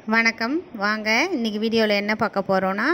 வணக்கம் வாங்க இன்றைக்கி வீடியோவில் என்ன பார்க்க போகிறோன்னா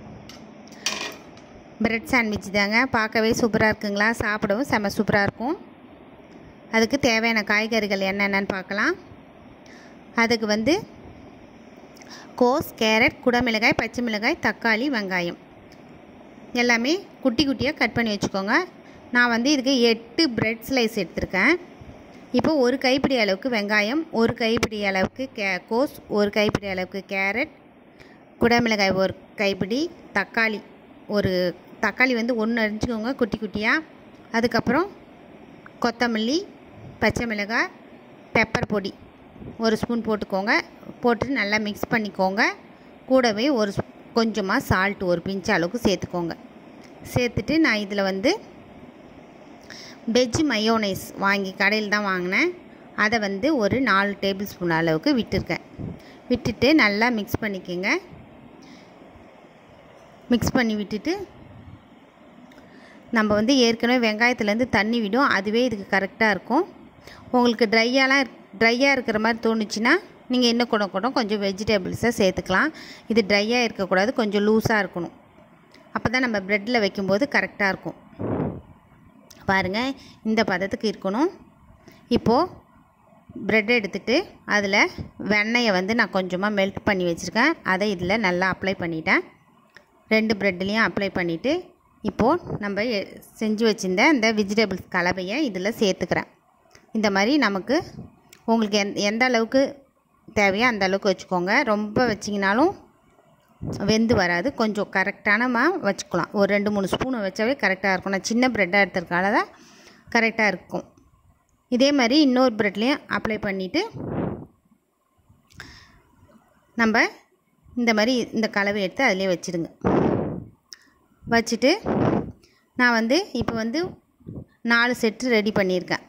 பிரெட் சாண்ட்விச் தாங்க பார்க்கவே சூப்பராக இருக்குங்களா சாப்பிடவும் செம்ம சூப்பராக இருக்கும் அதுக்கு தேவையான காய்கறிகள் என்னென்னு பார்க்கலாம் அதுக்கு வந்து கோஸ் கேரட் குடமிளகாய் பச்சை மிளகாய் தக்காளி வெங்காயம் எல்லாமே குட்டி குட்டியாக கட் பண்ணி வச்சுக்கோங்க நான் வந்து இதுக்கு எட்டு பிரெட் ஸ்லைஸ் எடுத்திருக்கேன் இப்போ ஒரு கைப்பிடி அளவுக்கு வெங்காயம் ஒரு கைப்பிடி அளவுக்கு கே கோஸ் ஒரு கைப்பிடி அளவுக்கு கேரட் குடமிளகாய் ஒரு கைப்பிடி தக்காளி ஒரு தக்காளி வந்து ஒன்று அரிஞ்சுக்கோங்க குட்டி குட்டியாக அதுக்கப்புறம் கொத்தமல்லி பச்சை மிளகாய் பெப்பர் பொடி ஒரு ஸ்பூன் போட்டுக்கோங்க போட்டு நல்லா மிக்ஸ் பண்ணிக்கோங்க கூடவே ஒரு கொஞ்சமாக சால்ட் ஒரு பிஞ்ச் அளவுக்கு சேர்த்துக்கோங்க சேர்த்துட்டு நான் இதில் வந்து வெஜ் மயோனைஸ் வாங்கி கடையில் தான் வாங்கினேன் அதை வந்து ஒரு நாலு டேபிள் ஸ்பூன் அளவுக்கு விட்டுருக்கேன் விட்டுட்டு நல்லா மிக்ஸ் பண்ணிக்கோங்க மிக்ஸ் பண்ணி விட்டுட்டு நம்ம வந்து ஏற்கனவே வெங்காயத்துலேருந்து தண்ணி விடும் அதுவே இதுக்கு கரெக்டாக இருக்கும் உங்களுக்கு ட்ரையாலாம் ட்ரையாக இருக்கிற மாதிரி தோணுச்சுன்னா நீங்கள் இன்னும் கூட கூட கொஞ்சம் வெஜிடபிள்ஸை சேர்த்துக்கலாம் இது ட்ரையாக இருக்கக்கூடாது கொஞ்சம் லூஸாக இருக்கணும் அப்போ தான் நம்ம ப்ரெட்டில் வைக்கும்போது கரெக்டாக இருக்கும் பாருங்கள் இந்த பதத்துக்கு இருக்கணும் இப்போது ப்ரெட் எடுத்துகிட்டு அதில் வெண்ணெயை வந்து நான் கொஞ்சமாக மெல்ட் பண்ணி வச்சுருக்கேன் அதை இதில் நல்லா அப்ளை பண்ணிட்டேன் ரெண்டு ப்ரெட்லேயும் அப்ளை பண்ணிவிட்டு இப்போது நம்ம செஞ்சு வச்சுருந்த இந்த வெஜிடபிள்ஸ் கலவையை இதில் சேர்த்துக்கிறேன் இந்த மாதிரி நமக்கு உங்களுக்கு எந் எந்த அளவுக்கு தேவையோ அந்த அளவுக்கு வச்சுக்கோங்க ரொம்ப வச்சிங்கனாலும் வெந்து வராது கொஞ்சம் கரெக்டானமாக வச்சுக்கலாம் ஒரு ரெண்டு மூணு ஸ்பூனை வச்சாவே கரெக்டாக இருக்கும் நான் சின்ன ப்ரெட்டாக எடுத்துருக்கால தான் கரெக்டாக இருக்கும் இதே மாதிரி இன்னொரு ப்ரெட்லேயும் அப்ளை பண்ணிவிட்டு நம்ம இந்த மாதிரி இந்த கலவை எடுத்து அதிலே வச்சுடுங்க வச்சுட்டு நான் வந்து இப்போ வந்து நாலு செட்டு ரெடி பண்ணியிருக்கேன்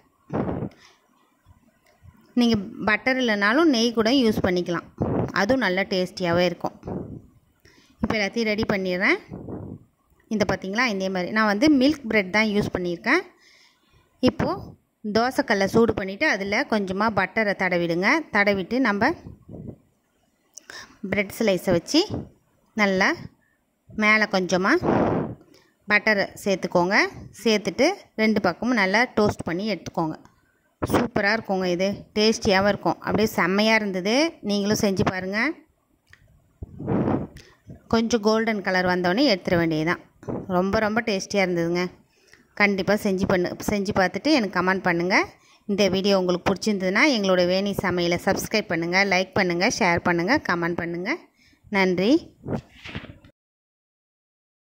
நீங்கள் பட்டர் இல்லைனாலும் நெய் கூட யூஸ் பண்ணிக்கலாம் அதுவும் நல்லா டேஸ்டியாகவே இருக்கும் இப்போ எல்லாத்தையும் ரெடி பண்ணிடுறேன் இந்த பார்த்திங்களா இதே மாதிரி நான் வந்து மில்க் ப்ரெட் தான் யூஸ் பண்ணியிருக்கேன் இப்போது தோசைக்கல்லை சூடு பண்ணிவிட்டு அதில் கொஞ்சமாக பட்டரை தடவிடுங்க தடவிட்டு நம்ம ப்ரெட் ஸ்லைஸை வச்சு நல்லா மேலே கொஞ்சமாக பட்டரை சேர்த்துக்கோங்க சேர்த்துட்டு ரெண்டு பக்கமும் நல்லா டோஸ்ட் பண்ணி எடுத்துக்கோங்க சூப்பராக இருக்குங்க இது டேஸ்டியாகவும் இருக்கும் அப்படியே செம்மையாக இருந்தது நீங்களும் செஞ்சு பாருங்கள் கொஞ்சம் கோல்டன் கலர் வந்தோடனே எடுத்துட வேண்டியதுதான் ரொம்ப ரொம்ப டேஸ்டியாக இருந்ததுங்க கண்டிப்பாக செஞ்சு பண்ணு செஞ்சு பார்த்துட்டு எனக்கு கமெண்ட் பண்ணுங்கள் இந்த வீடியோ உங்களுக்கு பிடிச்சிருந்ததுன்னா எங்களோட வேணி சமையலை சப்ஸ்கிரைப் பண்ணுங்கள் லைக் பண்ணுங்கள் ஷேர் பண்ணுங்கள் கமெண்ட் பண்ணுங்கள் நன்றி